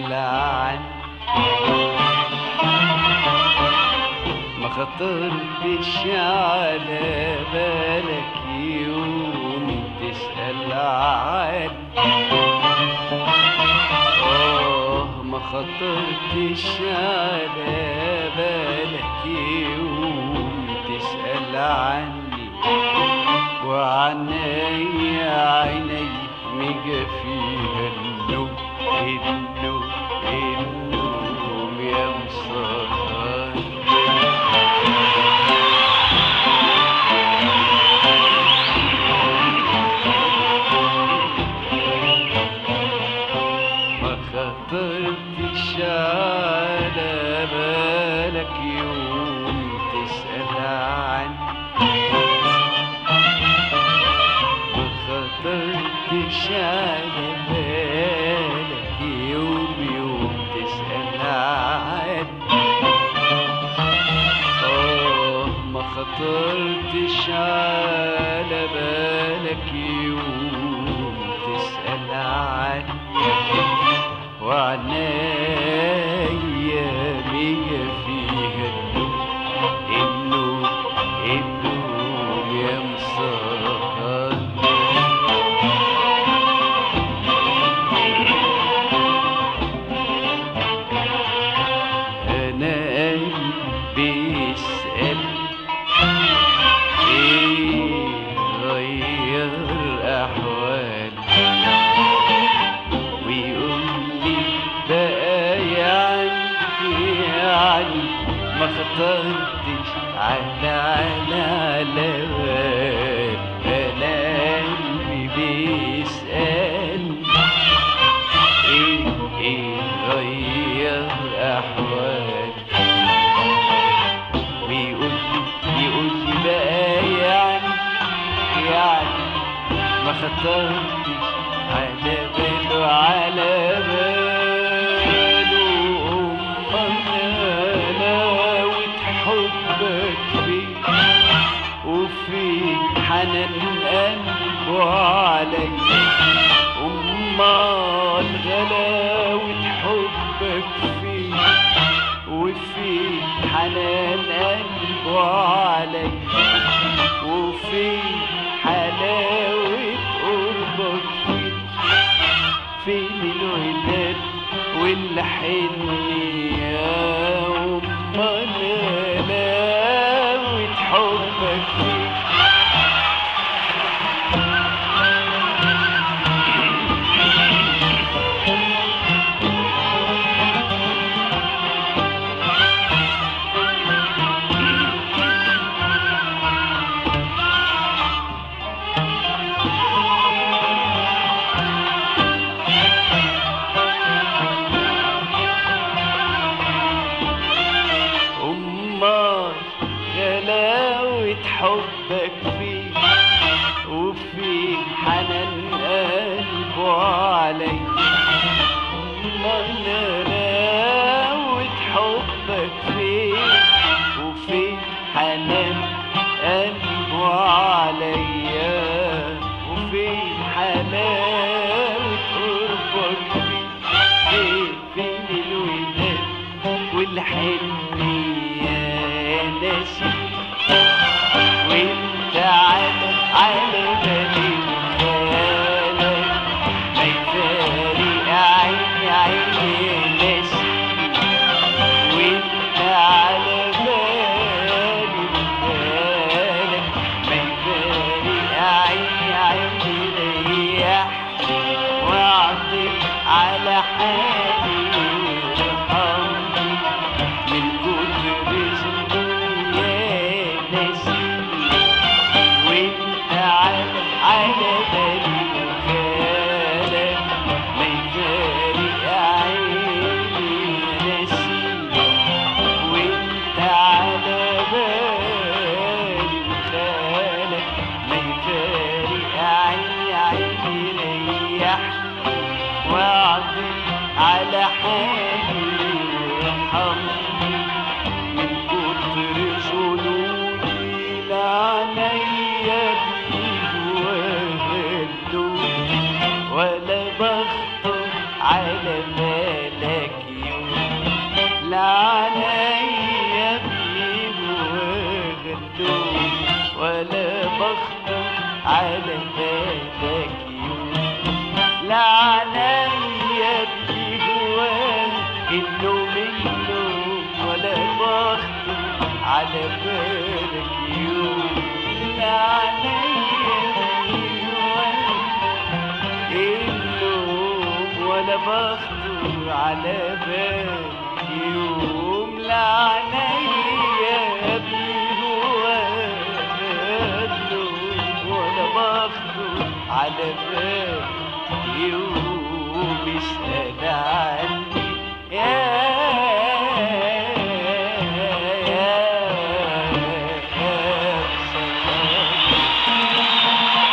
تسأل عني ما خطرتش على بالك يوم تسأل عني آه ما خطرتش على بالك يوم تسأل عني وعني عيني ميجا فيها النوم النوم النوم يا مسهر ما خطرتش على بالك يوم تسأل عني ما خطرتش على بالك يوم يوم تسأل عني آه ما خطرتش على بالك يوم تسأل عني وعنايا مية فيها النوم النوم النوم يا مسهر انا قلبي يسأل ايه غير احوالي ويقول لي بقى يعني يعني ما خطرتش على على على بال انا قلبي بيسأل ايه ايه غير احوالي ويقول لي يقول لي بقى يعني يعني ما خطرتش على باله على باله أمال ناوت حبك فيه وفي حنان قلبه علي أمال غلاوة حبك فيه وفي حنان قلبه علي وفي حلاوة قربك فيه فين الوداد والحنية أمال غلاوة حبك فيه أمال غلاوة حبك فيه وفي حنان قلبه علي أمال غلاوة حبك فيه وفي حنان قلبه عليا وفي حلاوة قربك فيه فين الوداد والحنية ناسي وانت على على بالي وخيالك ما يفارق عيني عيني ناسي وانت على بالي وخيالك ما يفارق عيني عيني ريحني واعطف على حالي وارحمني من كتر ذنوبي يا نسيني وانت على على بالي وخالك ما يفارق عيني يا نسيني وانت على بالي وخالك ما يفارق عيني عيني ريحني واعطف على حالي وارحمني من كتر ظلومي لعنيا وهدوني ولا بخطر على بالك لا عليا بيه وغلوب ولا بخطر على هذاك يوم لا عليا بيه وغلوب النوم ولا بخطر على بالك يوم لا عليا بيه النوم ولا بخطر على بالي يوم لا عليا النوم ولا بخطر على بالي يوم اسأل عني يا يا يا سلام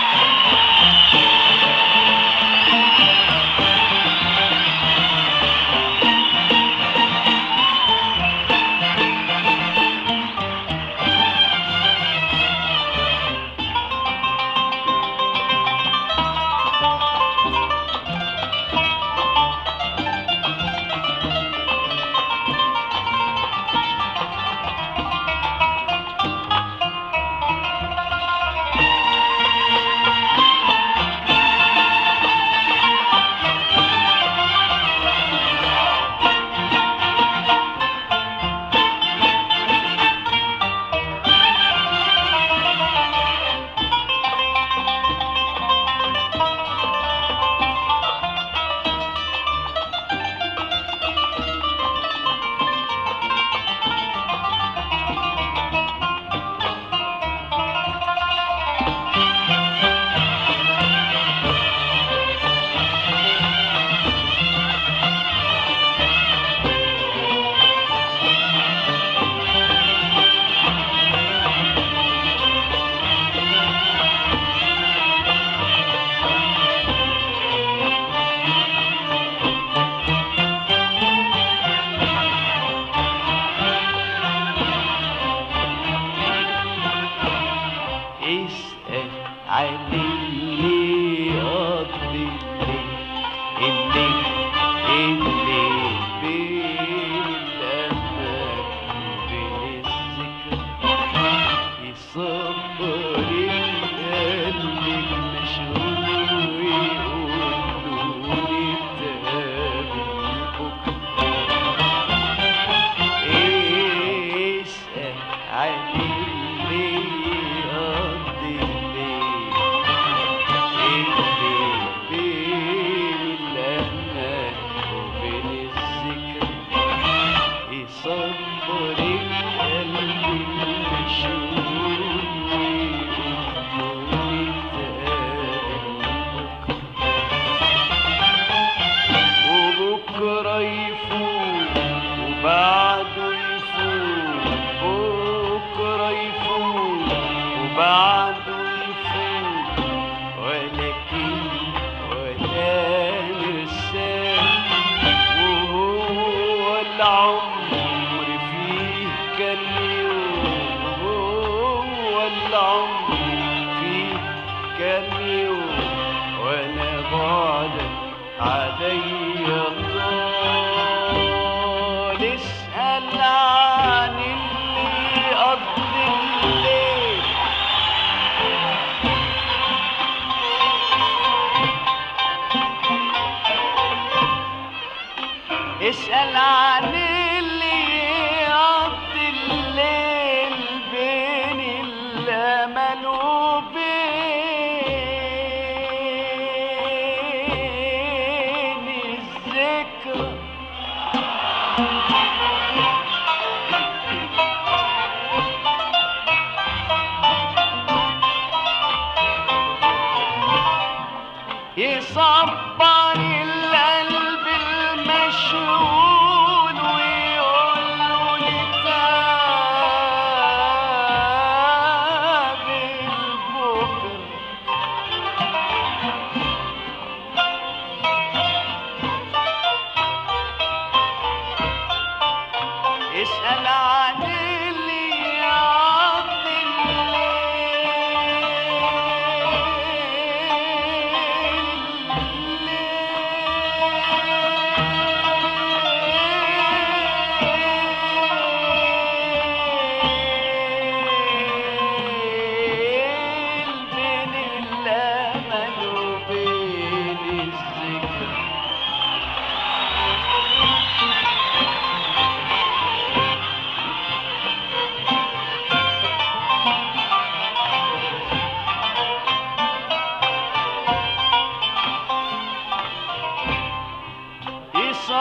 اسأل عن اللي قضي الليل الليل الليل بين الأمل وبين الذكر يصبر القلب المشغول ويقول له نتقابل بكرة اسأل عن اللي يقضي الليل الليل بين الأمل وبين الذكر يصبر القلب المشغول ويقول له نتقابل بكرة وبكرة يفوت وبعده يفوت بكرة يفوت وبعده يفوت ولكن ولا نساه وهو العمر فيه كان يوم هو العمر فيه كان يوم وانا بعدك عليا طال اسأل عن اللي قضي الليل اسأل عن اللي يقضي الليل بين الأمل وبين الذكرى يصبر القلب المشغول ويقول له نتقابل بكره اسأل عن اللي يقضي الليل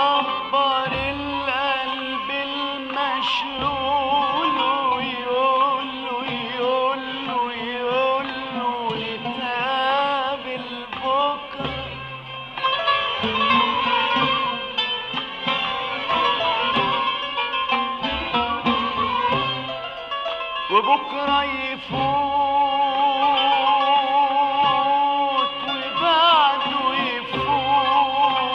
يصبر القلب المشغول ويقول له يقول له يقول له نتقابل بكره وبكرة يفوت وبعده يفوت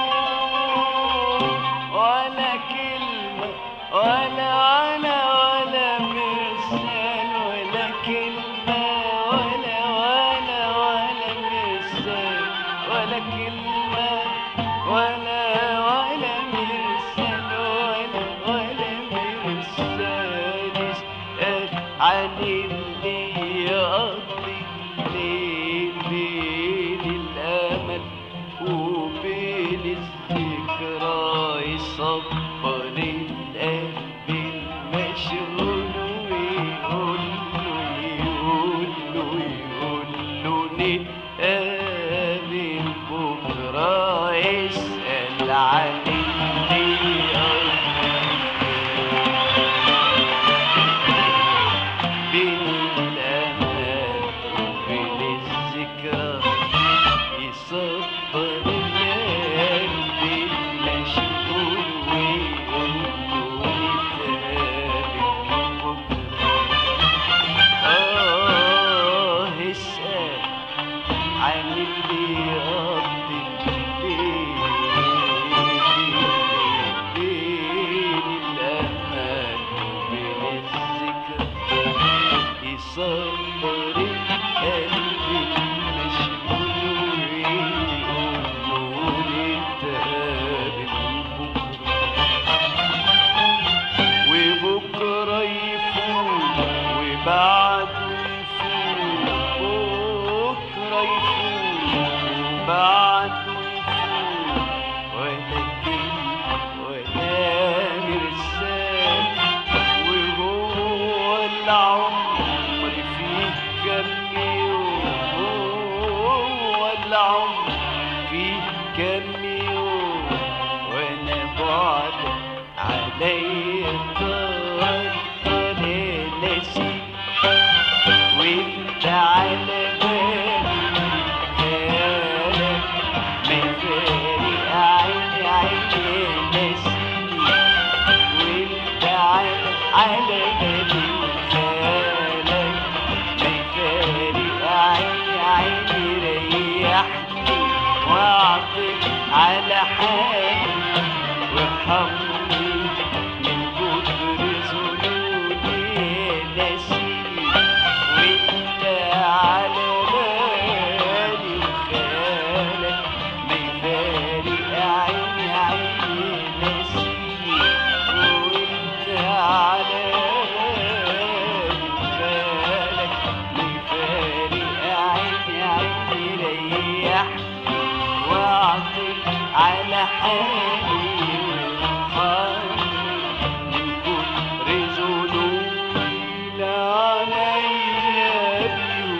ولا كلمة ولا ولا ولا مرسال ولا كلمة ولا ولا ولا مرسال ولا كلمة ولا ولا مرسال ولا ولا مرسال اسأل عن اللي يقضي الليل بين الأمل وبين الذكرى يصبر القلب المشغول ويقول له يقول له يقول له نتقابل بكرة يسأل عن اللي يقضي بين الأمل وبين الذكرى يصبر القلب المشغول ويقول له نتقابل بكرة آه اسأل عن اللي يقضي الليل بين الأمل وبين الذكرى يصبر القلب المشغول ويقول له نتقابل بكرة وبكرة يفوت وبعده يفوت بكرة يفوت وبعده يفوت ولا كلمة ولا مرسال وهو العمر فيه كم يوم هو العمر فيه كم يوم وانا بعد عليا طال طال نسي وانت على بالي خيالك ما فارق عيني عيني نسيني وانت على على بالي خيالك ما يفارق عيني عيني ريحني واعطف على حالي وارحمني من كتر ذنوبي نسيني وانت على بالي وخيالك ما يفارق عيني عيني نسيني وانت على بالي وخيالك ما يفارق عيني عيني ريحني واعطف على حالي وارحمني من كتر ذنوبي لا عليا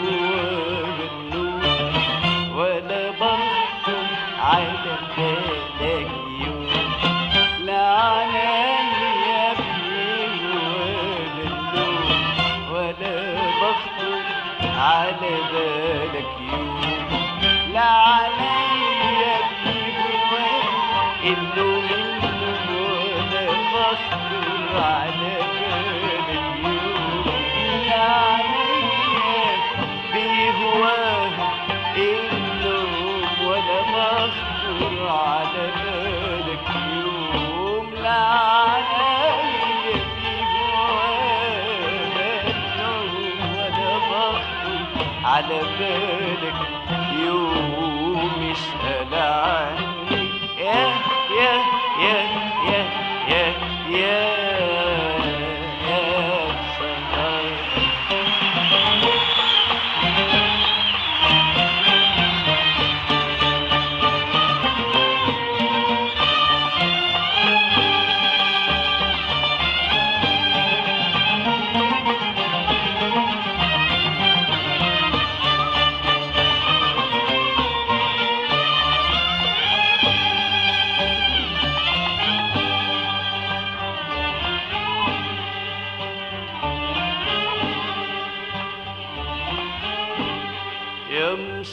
بيوم ولا بخطر على بالك يوم لا عليا بيوم ولا بخطر على بالك يوم لا عليا بيوم انه منه ولا بخطر على بالك يوم لا عليا بيهواها النوم ولا مخطر على بالك يوم لا عليا بيهواها النوم ولا مخطر على بالك يوم اسأل عني يا يا يا يا يا يا يا سهر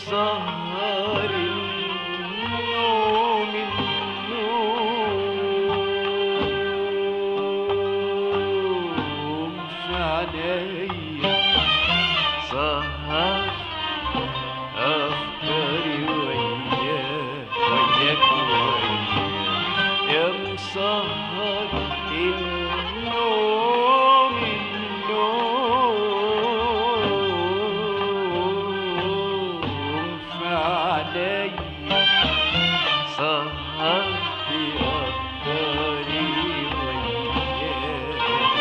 مسهر النوم النوم في عينيا سهر أفكاري وياك وياك وياك يا مسهر النوم النوم في عينيا سهرت أفكاري وياك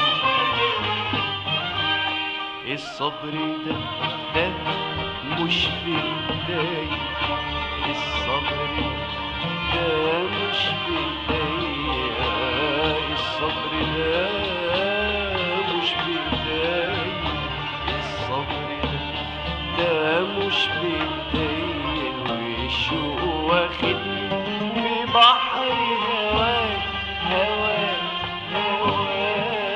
الصبر ده ده مش بإيديا الصبر ده مش بإيديا الصبر ده مش بإيديا الصبر ده ده مش بإيديا والشوق واخدني في بحر هواك هواك هواك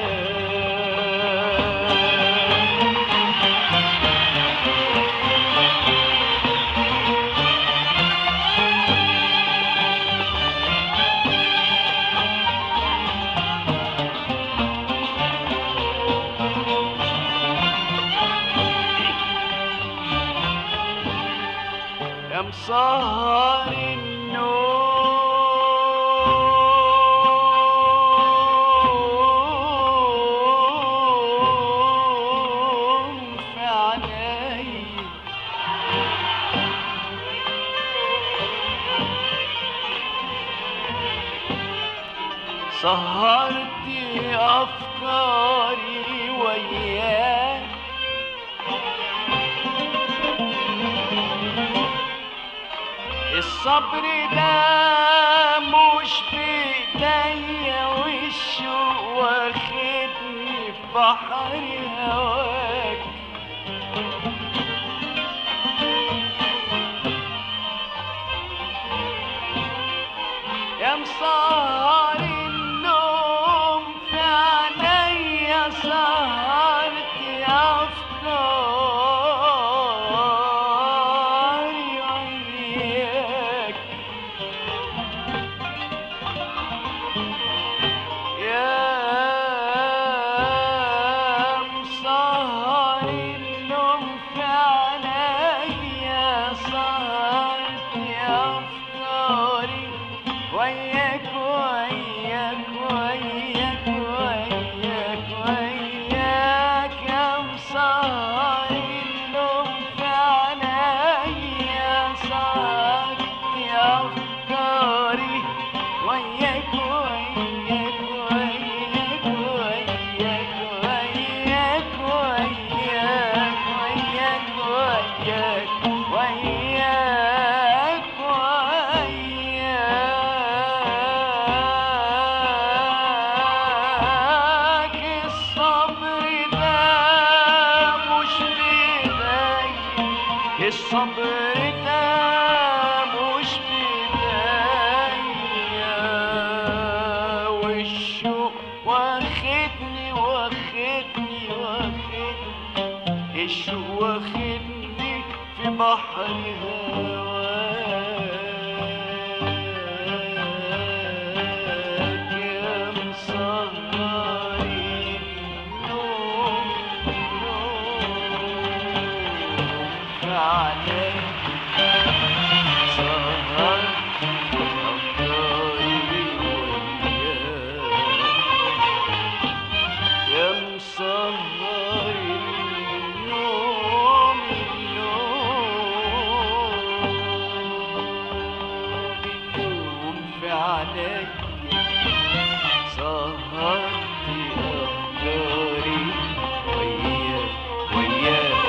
يا مسهر النوم في عينيا سهرتي أفكاري وياك الصبر ده مش بإيديا والشوق واخدني في بحر هواك يا مسهر النوم في عينيا سهرت أفكاري وياك يا مسهر النوم في عينيا سهرت أفكاري وياك وياك وياك وياك وياك يا مسهر النوم في عينيا سهرت أفكاري وياك وياك وياك وياك وياك وياك وياك وياك وياك وياك الصبر ده مش بإيديا الصبر ده مش بإيديا والشوق واخدني واخدني واخدني الشوق واخدني في بحر هواك يا مسهري النوم نوم عليك سهرت أفكاري وياك يا مسهر النوم النوم النوم في عينيا سهرت أفكاري وياك وياك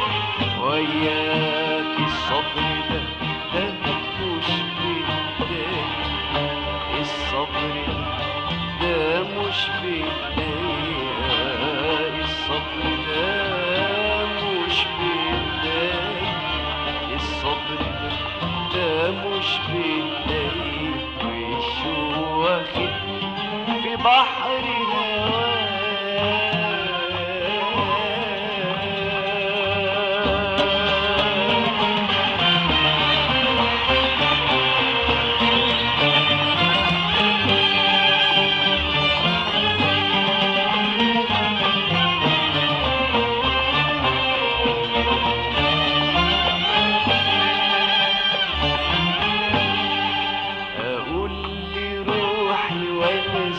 وياك الصبر ده ده مش بإيديا الصبر ده مش بإيديا الصبر ده مش بإيديا الصبر ده ده مش بإيديا وشو واخدني في بحر هواك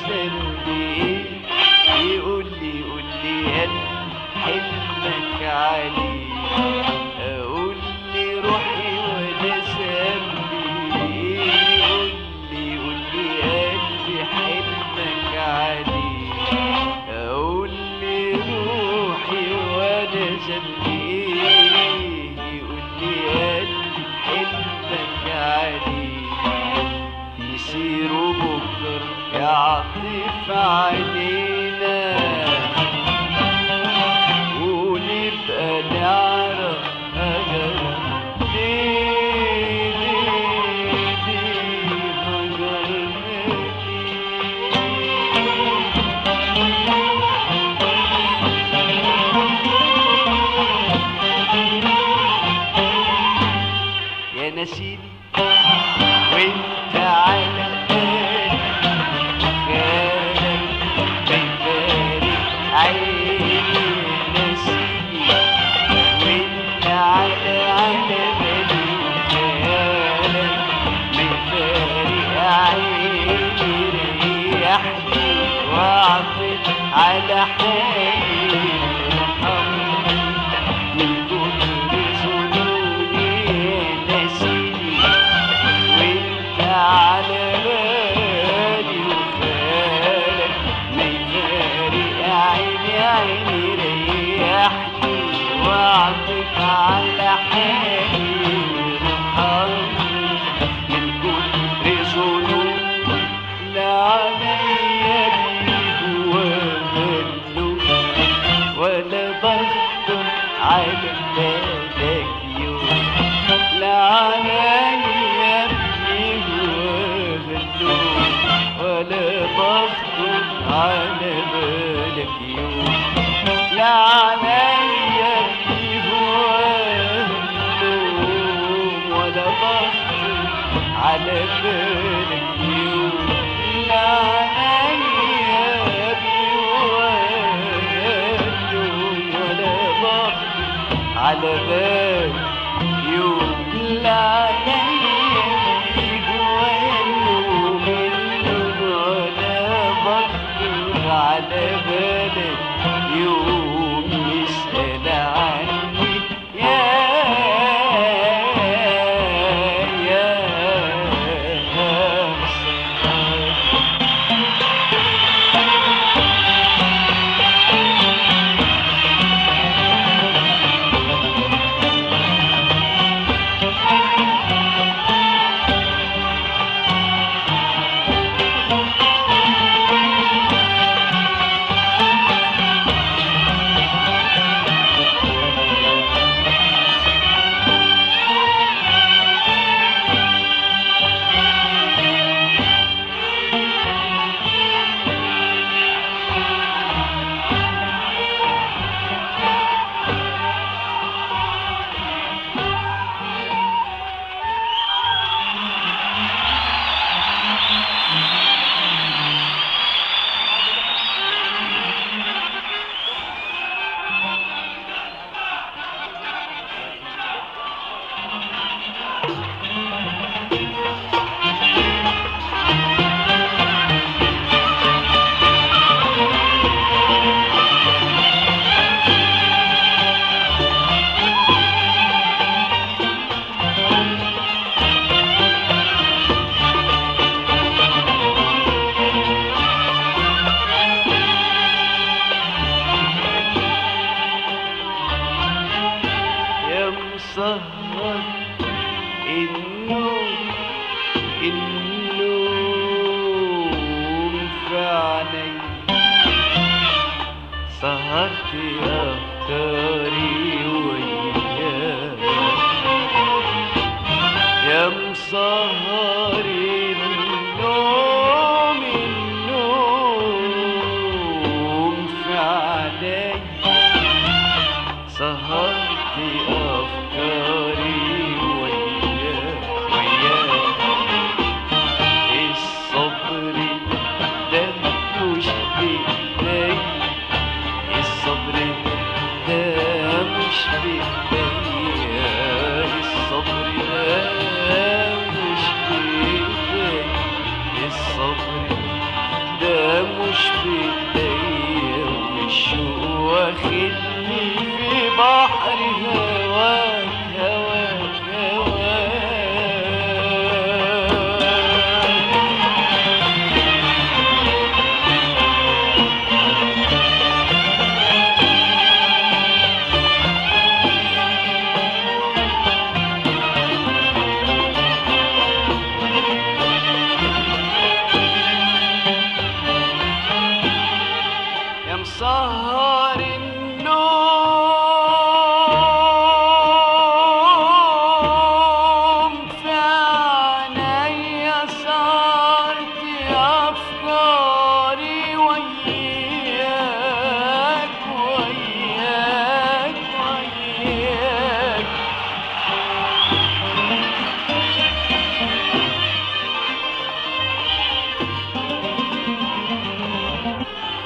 ذنبي يقول لي قول لي هل حلمك علي اقول لي روحي وانا ذنبي يقول لي قول لي قلبي حلمك علي اقول لي روحي وانا ذنبي يقول لي قلبي حلمك علي يسيروا بكرة يعطف علينا ونبقى نعرف هجر ليه ليه ليه هجرنا يا نسيني وانت على بالي خيالك بيبارك عيني نسيني وانت على على بالي خيالك بيبارك عيني ريحني واعطف على حالي ارحمني من كتر ظنوني نسيني وانت على بالي وخالك ما يفارق عيني عيني ريحني واعطف على حالي وارحمني من كتر ظنوني لا عليا بيه وهلو ولا بخطر على بالك يوم لا عليا ابني وهلو ولا بخطر على بالك يوم لا عليا ابني وهلو ولا بخطر على بالك يوم لا عليا ابني وهلو ولا بخطر على بالك يوم لا عليا ابني وهلو ولا بخطر على بالك يوم يسأل عني يا يا مسهر يا مسهر النوم النوم في عيني سهرت أفكاري وياك يا مسهر النوم النوم في عيني سهرت أفكاري وياك وياك الصبر ده مش بإيدي الصبر ده مش بإيدي الصبر ده مش بإيدي الصبر ده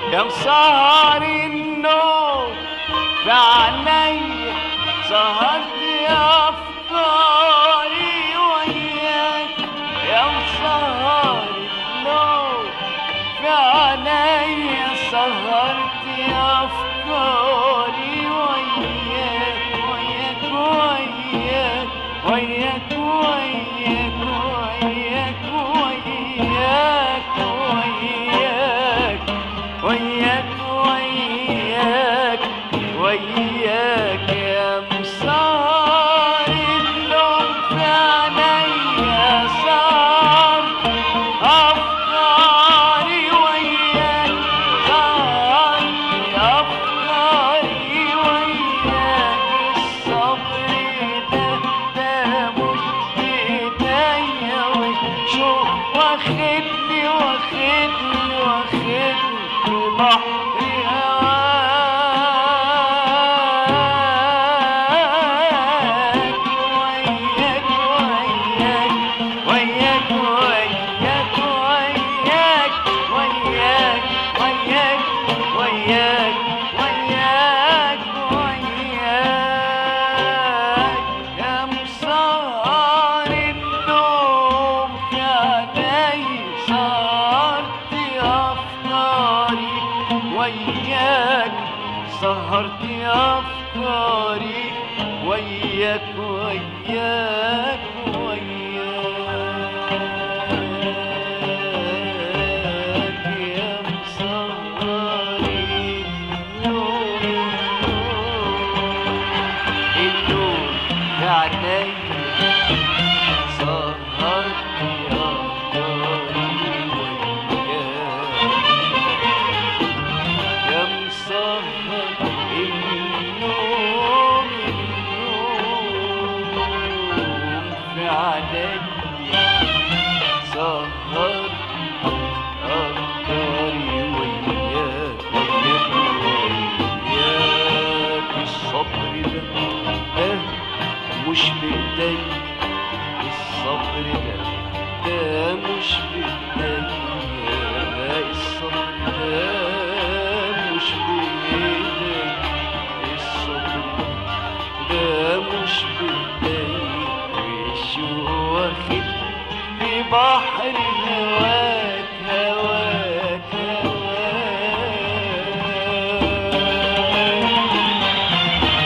يا مسهر النوم في عينيا سهرت يا افكاري وياك يا مسهر النوم في عينيا سهرت يا افكاري وياك وياك وياك وياك وياك وياك وياك وياك وياك وياك وياك يا مسار اللوم في عينيا صار أفكاري وياك صار أفكاري وياك الصبر ده ده مش بإيديا وشو واخدني واخدني واخدني بحر هواك وياك وياك وياك وياك وياك وياك وياك وياك وياك وياك يا مسهر النوم في عيني سهرت أفكاري وياك سهرت أفكاري وياك وياك وياك يا مسهر النوم النوم في عينيا سهرت أفكاري وياك يا مسهر النوم النوم في عينيا سهرت أفكاري وياك وياك وياك الصبر ده ده مش بإيديا الصبر ده ده مش بإيديا الصبر ده مش بإيديا الصبر ده مش بإيديا وشو واخد في بحر هواك هواك هواك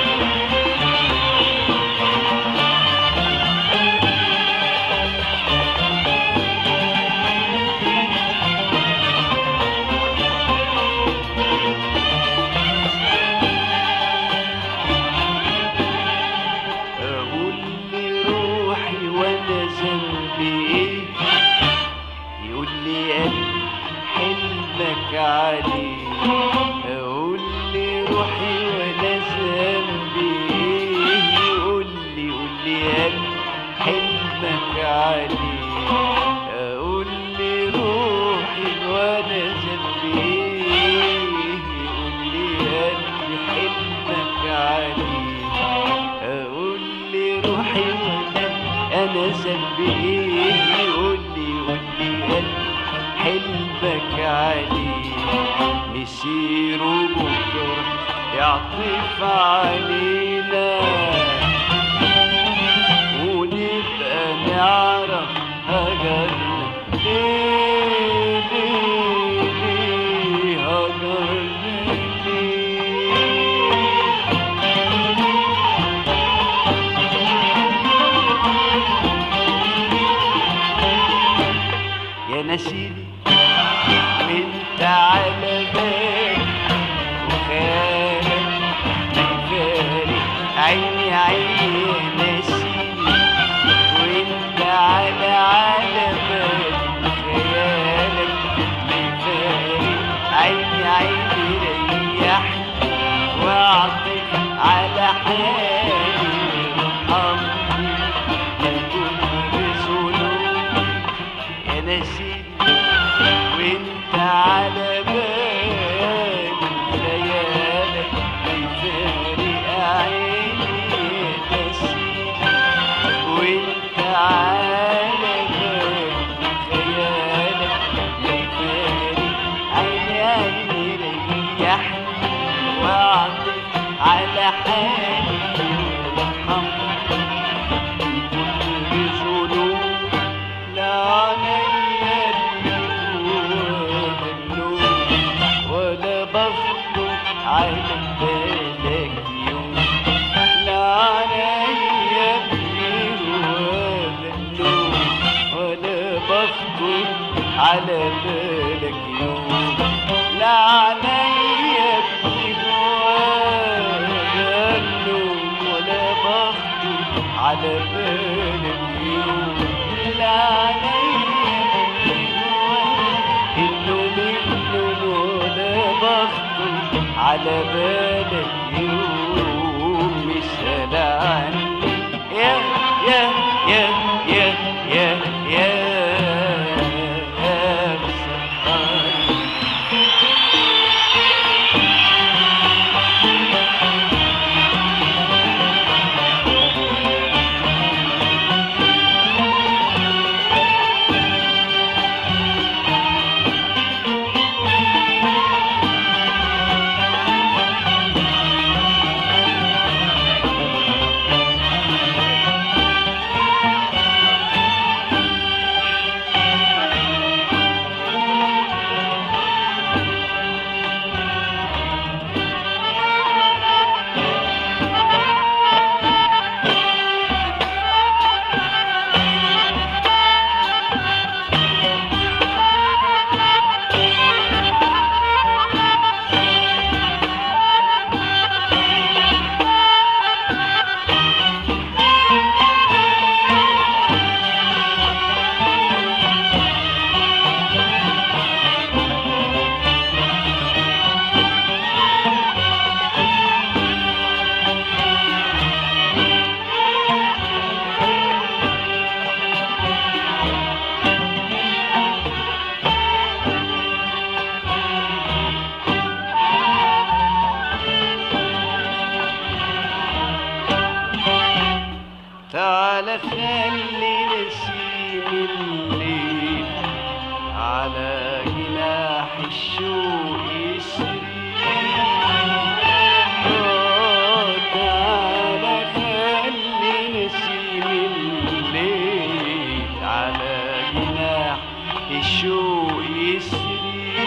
أقول لروحي وأنا ذنبي إيه يقول لي قلبي حلمك عليه أقول لروحي وأنا ذنبي إيه يقول لي يقول لي قلبي حلمك عليه أقول لروحي وأنا ذنبي إيه يقول لي قلبي حلمك عليه اقول لي روحي ولا انا ذنبي ايه يقول لي يقول لي قلبي حلمك عليه مسير بكره يعطف علينا ونبقى نعرف هجرنا ليه ليه ليه هجرنا ليه يا نسيني وانت على بالي وخيالك ميفارق عيني عيني يا نسيني وانت على على بالي وخيالك ميفارق عيني عيني ريحني واعطف على حالي وارحمني من كل ذنوبي يا نسيني وانت على بالي خيالك بيفارق عيني يا نسيني وانت على بالي خيالك بيفارق عيني عيني واخطر على بالك يوم مثال عني يا يا يا يا يا يا مسهرني تعال خلي نسيم الليل على جناح الشوق يسري آه، تعال خلي نسيم الليل على جناح الشوق يسري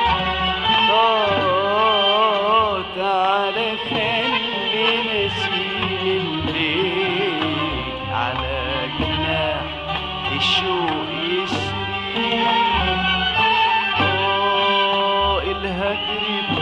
آه، تعال خلي نسيم الليل على جناح الشوق يسري آه، الهجر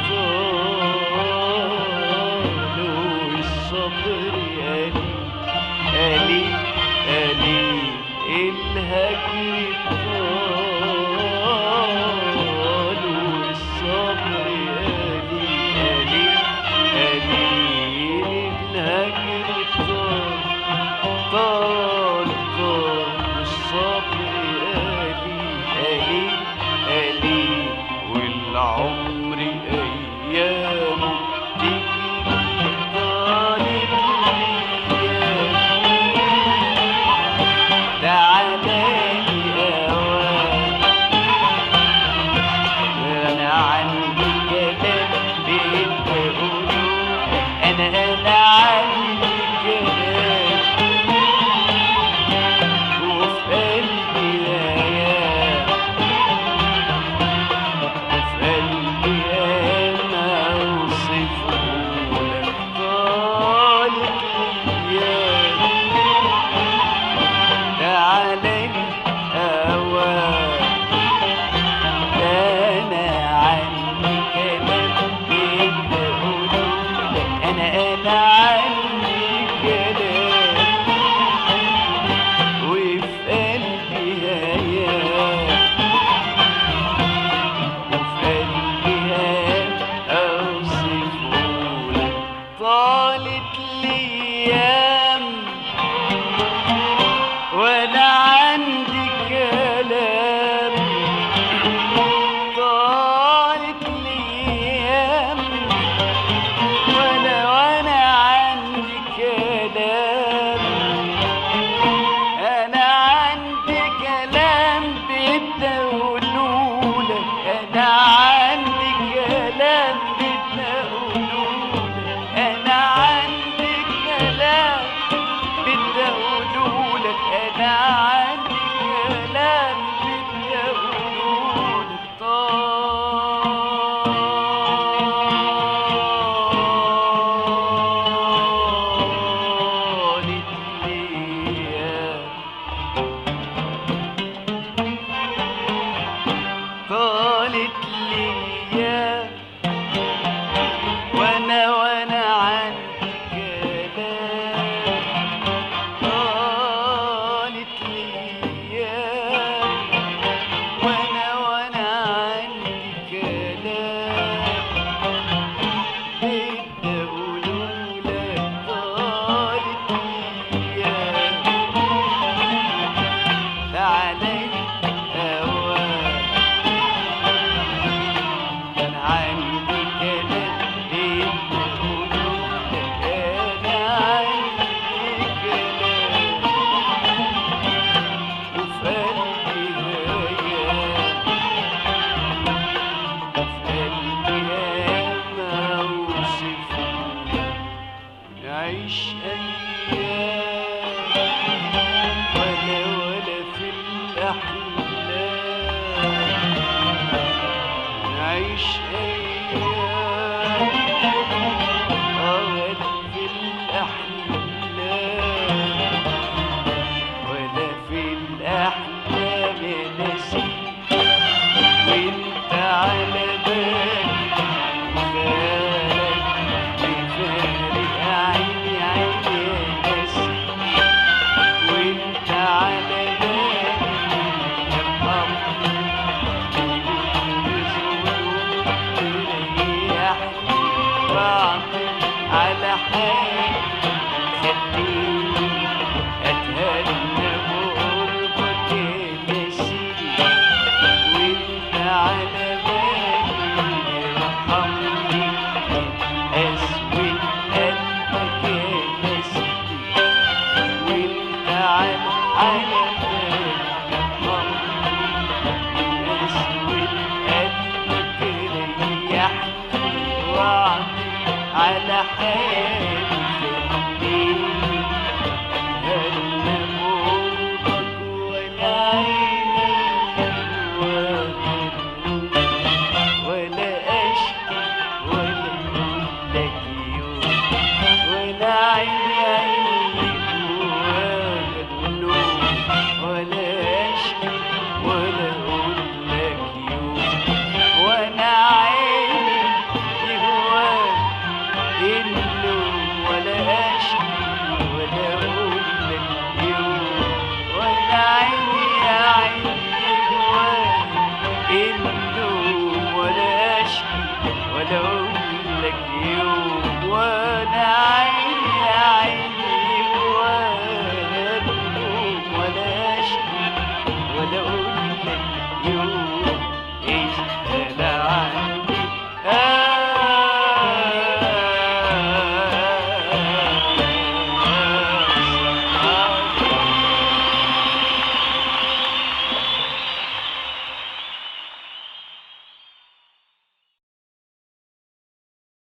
على حالي خليني اتهنى بقربك يا سيدي وانت على بالي ارحمني من قسوة قلبك يا سيدي وانت على على بالي ارحمني من قسوة قلبك ريحني وعدي على حالي